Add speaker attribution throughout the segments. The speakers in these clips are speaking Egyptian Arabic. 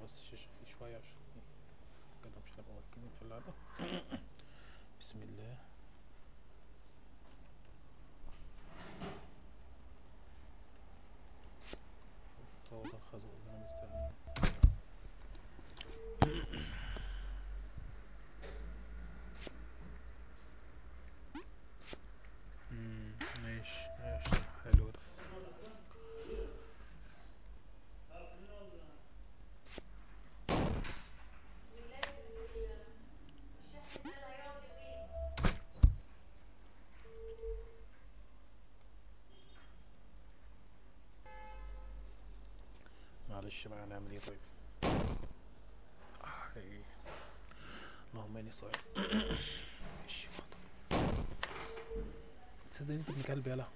Speaker 1: بس الشاشة فيه شوية عشان كده مش هنبقى مركزين في اللعبة بسم الله شوف هو ده الخازوق اللي انا مستنيه مم، ماشي ماشي حلو ده معلش بقى هنعمل ايه طيب آه، إيه. اللهم اني صايم ماشي واحدة. تصدق انت ابن كلب يلا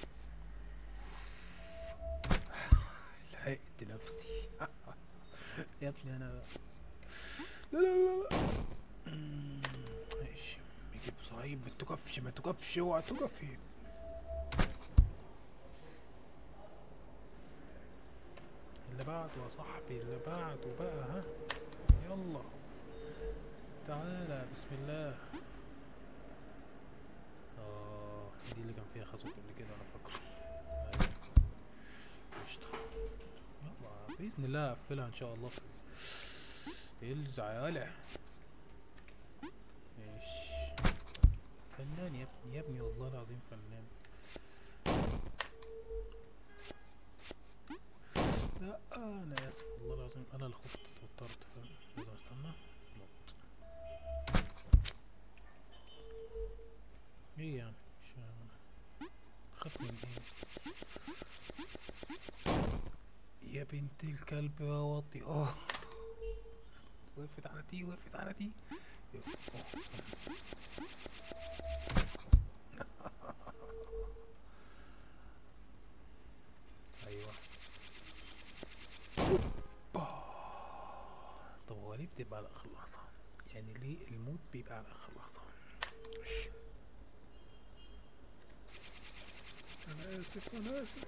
Speaker 1: لحقت نفسي يا ابني انا لا لا لا لا مم، ماشي يجيب صايب ما تقفش ما تقفش اوعى تقفي اللي بعده يا صاحبي اللي بعده بقى ها يلا تعالى بسم الله اه دي اللي كان فيها خازوق قبل كده انا فاكره أيوة. قشطة يلا بإذن الله هقفلها ان شاء الله الزع يالا ماشي فنان يا ابني يا ابني والله العظيم فنان لا انا اسف والله العظيم انا اللي خفت اتوترت فاهم لازم استنى نط ايه يعني مش خاف من ايه يا بنت الكلب يا واطي اه وقفت على تي وقفت على تي ايوه طب هو ليه بتبقى على اخر لحظة يعني ليه الموت بيبقى على اخر لحظة ماشي. انا اسف انا اسف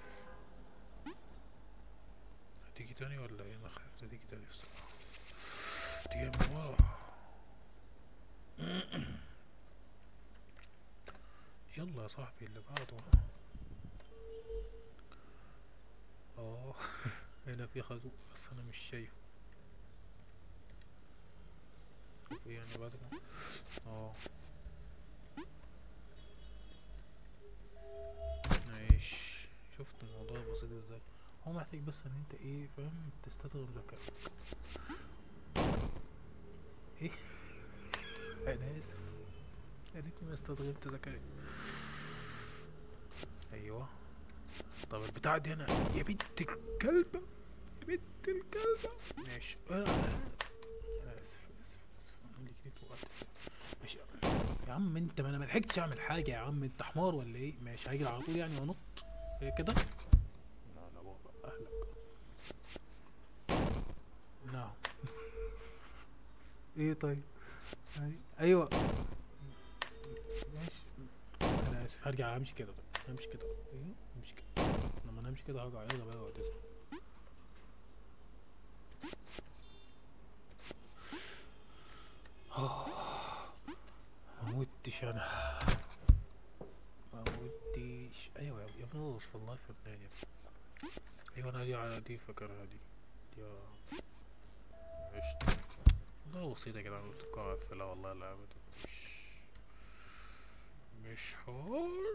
Speaker 1: هتيجي تاني ولا ايه انا خايف تيجي تاني بصراحة تيجي من ورا يلا يا صاحبي اللي بعده اه هنا في خازوق بس انا مش شايفه شوف ايه يعني بعد ما اه ماشي شفت الموضوع بسيط ازاي هو محتاج بس ان انت ايه فاهم تستخدم ذكائك ايه انا اسف يا ريتني ما استخدمت ذكائي ايوه طب البتاع دي انا يا بنت الكلبة يا بنت الكلبة ماشي انا أنا اسف اسف اسف انا اللي جريت وقت ماشي يا عم انت ما انا ملحقتش اعمل حاجة يا عم انت حمار ولا ايه ماشي هاجي على طول يعني وانط هي كده لا لا بابا اهلك نعم ايه طيب أي- ايوه ماشي انا اسف هرجع امشي كده طيب امشي كده ايوه امشي كده لما انا امشي كده هرجع يلا بقى وقت ما موتش انا ما موتش ايوه يا ابني والله والله فنان يا ابني ايوه انا دي على دي فاكرها دي دي آه. قشطة والله بسيطة يا جدعان قلت لكم اقفلها والله اللعبة دي مش مش حوار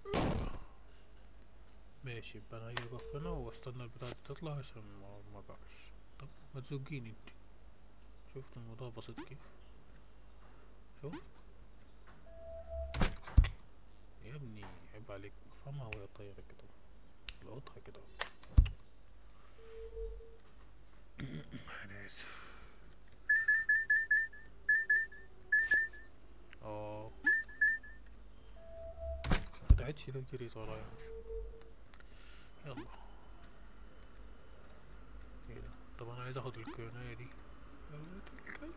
Speaker 1: ماشي يبقى انا هاجي اقف هنا واستنى البتاعة دي تطلع عشان ما ما اقعش طب ما تزوجيني انت شفت الموضوع بسيط كيف شوف يا ابني عيب عليك فهمها وهي طايرة كده لقطها كده انا اسف اه متعدش ليه جريت ورايا يلا ايه ده طب انا عايز اخد الكيونية دي يا ولاد الكلب.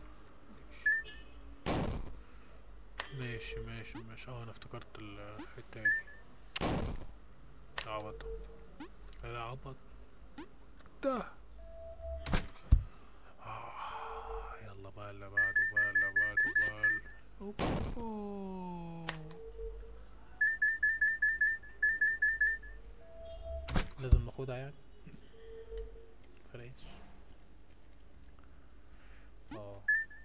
Speaker 1: ماشي ماشي ماشي اه انا افتكرت الحتة دي عبط العبط ده وبال اللي بعده وبال اللي بعده وبال أوبو. لازم ناخدها يعني فريش اه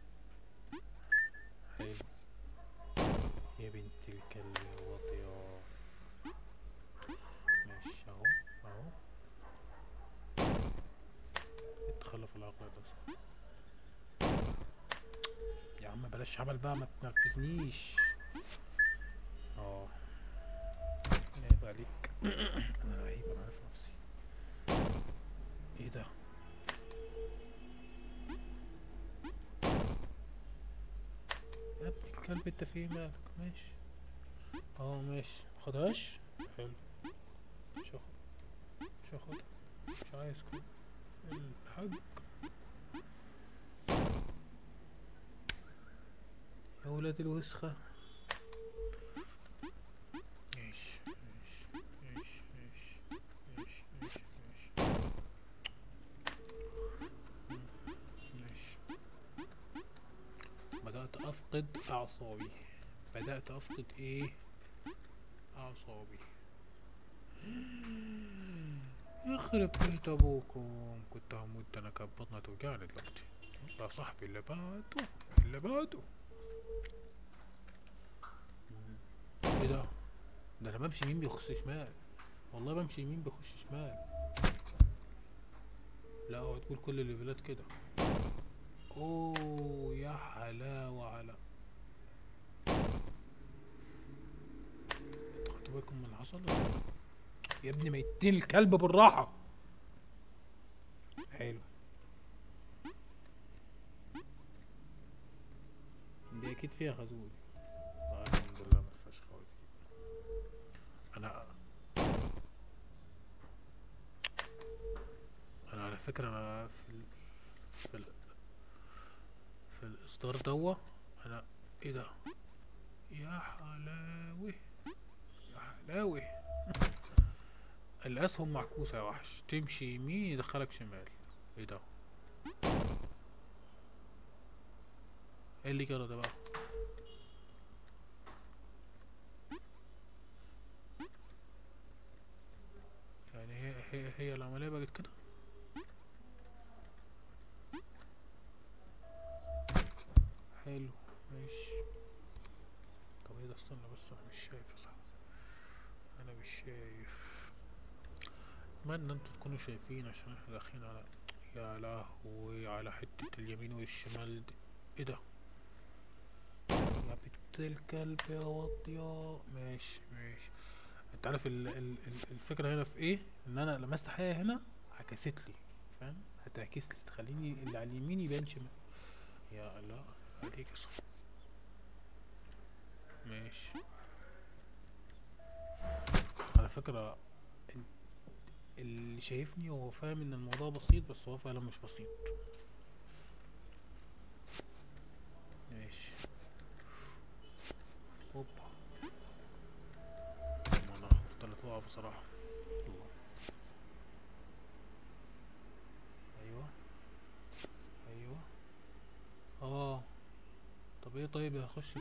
Speaker 1: حلو يا بنت الكلب يا واطية ماشي اهو اهو اتخلف العقل ده صح يا عم بلاش عمل بقى ما تنرفزنيش اه عيب عليك انا عيب انا عارف نفسي ايه ده يا ابن الكلب انت في إيه مالك ماشي اه ماشي مخدهاش حلو مش هاخد مش هاخد مش عايز كده الحاج يا ولاد الوسخة ماشي ماشي ماشي ماشي ماشي ماشي ماشي ماشي بدأت أفقد أعصابي بدأت أفقد إيه أعصابي يخرب بيت أبوكم كنت هموت أنا كانت بطني توجعني دلوقتي يا صاحبي اللي بعده اللي بعده مم. ايه ده ده انا بمشي يمين بيخش شمال والله بمشي يمين بيخش شمال لا هو تقول كل الليفلات كده اوه يا حلاوة على انتوا خدتوا بالكم من اللي حصل ولا لا؟ يا ابني ميتين الكلب بالراحة حلو دي اكيد فيها خازوق آه، الحمد لله ما فيهاش خوازيق انا انا على فكرة انا في ال... في ال... في الاصدار دوا انا ايه ده يا حلاوي يا حلاوي الاسهم معكوسة يا وحش تمشي يمين يدخلك شمال ايه ده ايه اللي جرى ده بقى يعني هي هي هي العملية بقت كده حلو ماشي طب ايه ده استنى بس انا مش شايف يا صاحبي انا مش شايف اتمنى انتوا تكونوا شايفين عشان احنا داخلين على يا لهوي على حتة اليمين والشمال دي ايه ده يا بنت الكلب يا واطية ماشي ماشي انت عارف ال ال ال الفكرة هنا في ايه ان انا لمست حاجة هنا عكست لي فاهم هتعكس لي تخليني اللي على اليمين يبان شمال يا الله عليك يا صاحبي ماشي على فكرة ال- اللي شايفني هو فاهم ان الموضوع بسيط بس هو فعلا مش بسيط ماشي هوبا ما انا خفت لا تقع بصراحة الله ايوه ايوه اه طب ايه طيب هخش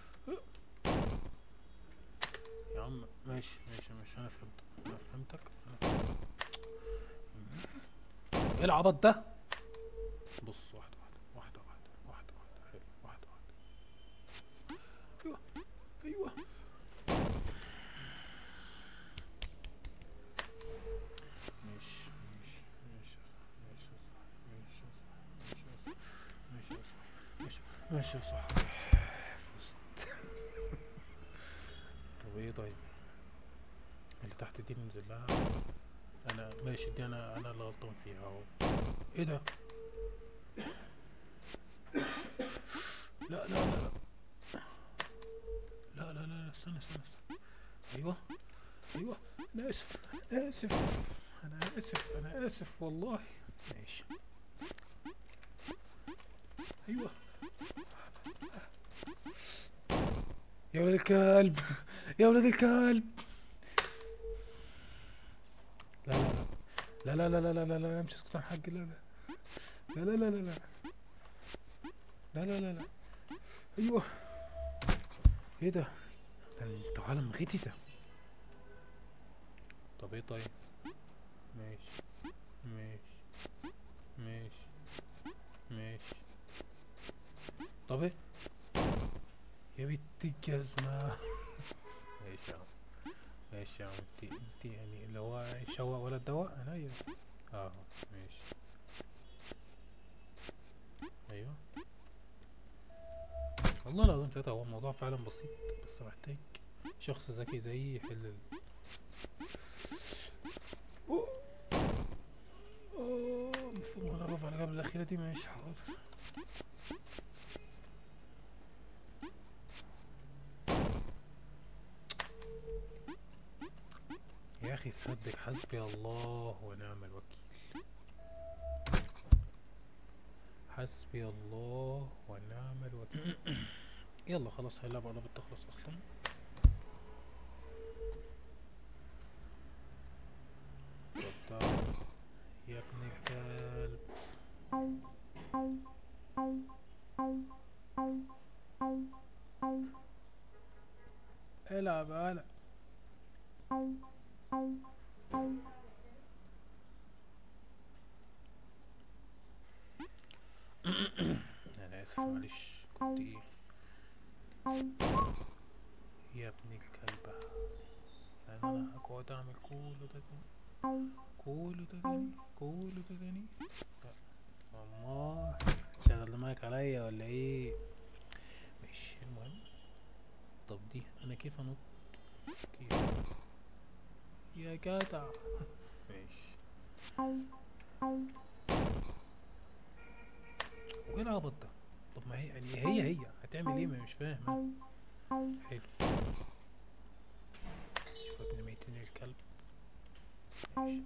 Speaker 1: يا عم ماشي ماشي ماشي انا فهمتك انا فهمتك أنا فهمتك. ايه العبط ده بص واحدة واحدة واحدة واحدة واحدة واحدة حلو واحدة واحدة ايوه ايوه ماشي ماشي ماشي ماشي يا صاحبي ماشي يا صاحبي ماشي يا صاحبي ماشي ماشي يا صاحبي فزت طب ايه طيب اللي تحت دي ننزل لها انا ماشي دي انا انا اللي غلطان فيها اهو ايه ده لا لا لا لا لا لا لا استنى استنى استنى ايوه ايوه انا اسف انا اسف انا اسف انا اسف والله ماشي ايوه يا ولد الكلب يا ولد الكلب لا لا لا لا لا لا لا لا لا مش اسكت عن حق لا لا لا لا لا لا لا لا لا لا لا ايوه ايه ده ده انت عالم غتي ده طب ايه طيب ماشي ماشي ماشي ماشي طب ايه يا بنت الجزمة ماشي يا عم ماشي يا عم انت انت يعني اللي هو شوق ولا الدواء انا ايوه اه ماشي ايوه والله العظيم تلاتة هو الموضوع فعلا بسيط بس محتاج شخص ذكي زيي يحل ال... أوه. أوه، المفروض انا اقف على الجبل الاخيرة دي ماشي حاضر يا اخي تصدق حسبي الله ونعم الوكيل حسبي الله ونعم الوكيل يلا خلاص هي اللعبة قربت تخلص اصلا طب تعال. يا ابن الكلب العب العب انا اسف معلش كنت ايه يا ابن الكلبة يعني انا هقعد اعمل كل ده تاني كل ده تاني كل ده تاني لا. امال شغل دماغك عليا ولا ايه ماشي المهم طب دي انا كيف انط كيف يا جدع ماشي وايه العبط ده طب ما هي يعني هي هي هتعمل ايه ما مش فاهم أنا. حلو شوف يا ابن ميتين الكلب ماشي.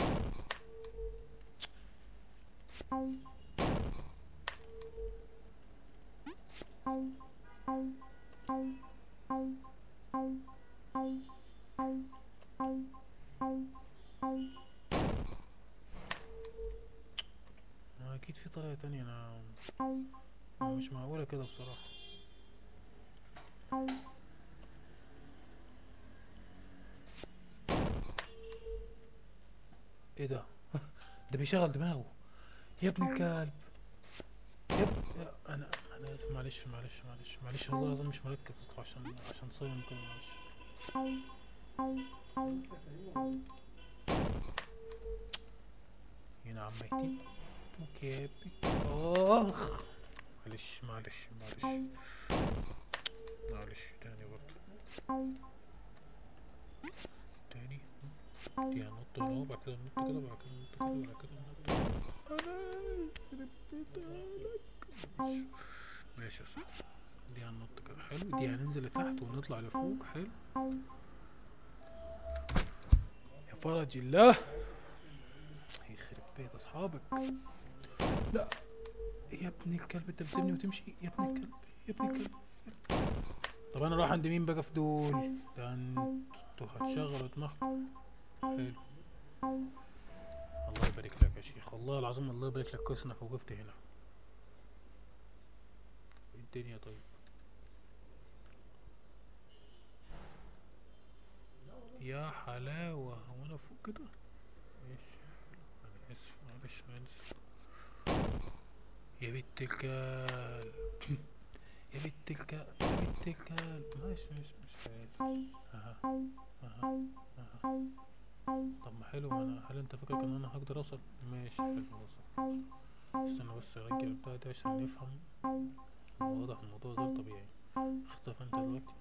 Speaker 1: ما اكيد في طريقة تانية انا أنا مش معقولة كده بصراحة ايه ده ده بيشغل دماغه يا ابن الكلب يا اب... يا انا انا اسف معلش معلش معلش معلش والله العظيم مش مركز عشان عشان صايم كده معلش هنا عمتي وكابي اخ معلش معلش معلش معلش تاني برضه تاني دي هنط هنا وبعد كده ننط كده وبعد كده ننط كده وبعد كده ننط انا يخرب بيت ماشي ماشي يا صاحبي دي هننط كده حلو دي هننزل لتحت ونطلع لفوق حلو يا فرج الله يخرب بيت اصحابك لا يا ابن الكلب انت بتسيبني وتمشي يا ابن الكلب يا ابن الكلب طب انا رايح عند مين بقى في دول ده انتوا هتشغلوا دماغكم حلو الله يبارك لك يا شيخ والله العظيم الله يبارك لك كويس انك وقفت هنا ايه الدنيا طيب يا حلاوة هو انا فوق كده ماشي انا اسف معلش ما انسى يا بنت الكلب يا بنت الكلب يا بنت الكلب ماشي ماشي مش حلو اها اها اها طب ما حلو ما انا هل انت فاكر ان انا هقدر اوصل ماشي حلو اوصل استنى بس ارجع البتاع ده عشان نفهم واضح الموضوع غير طبيعي اختفى انت دلوقتي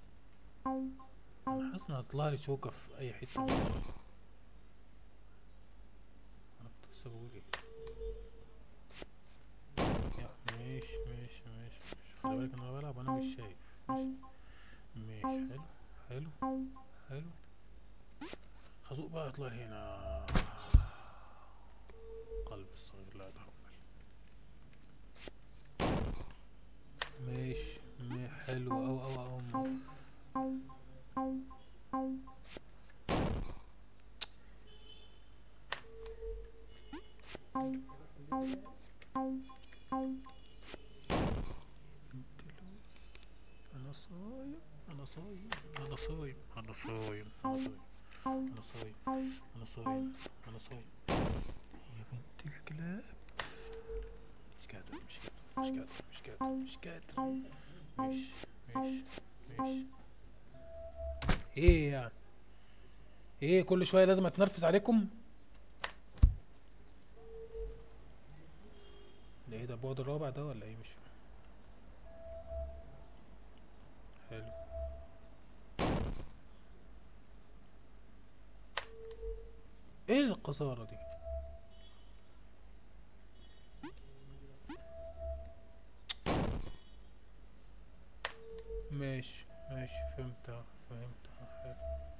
Speaker 1: انا حاسس ان هتطلع لي شوكة في اي حتة انا كنت لسه بقول ايه يا ماشي ماشي ماشي ماشي خلي بالك ان انا بلعب وانا مش شايف ماشي ماشي حلو حلو حلو خازوق بقى يطلع لي هنا قلب الصغير لا يتحمل ماشي ما- حلو او او او صايم انا صايم انا صايم انا صايم انا صايم انا صايم يا بنت الكلاب مش قادر مش قادر مش قادر مش قادر مش قادر مش مش مش ايه يعني ايه كل شويه لازم اتنرفز عليكم ده ايه ده البعد الرابع ده ولا ايه مش فاهم حلو ايه القذارة دي ماشي ماشي فهمتها فهمتها حلو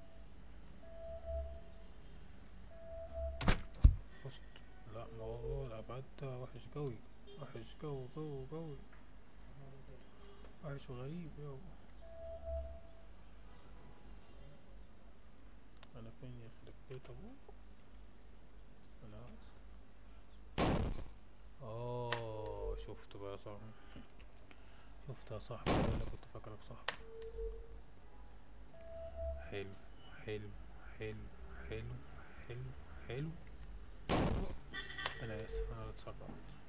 Speaker 1: فزت لا ما هو الأبعاد ده وحش قوي وحش قوي قوي قوي وحش وغريب قوي أنا فين يخرب بيت أبوك أنا آسف آه شفت بقى يا صاحبي شفت يا صاحبي أنا اللي كنت فاكرك صاحبي حلو حلو حلو حلو حلو حلو انا اسف انا اللي اتسرعت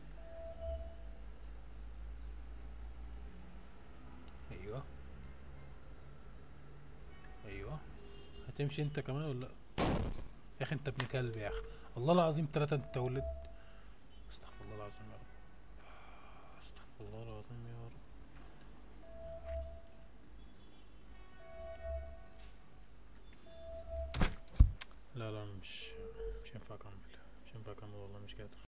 Speaker 1: ايوه ايوه هتمشي انت كمان ولا لا يا اخي انت ابن كلب يا اخي والله العظيم ثلاثة انت ولد استغفر الله العظيم يا رب استغفر الله العظيم يا رب لا لا مش مش ينفع اكمل مش ينفع اكمل والله مش قادر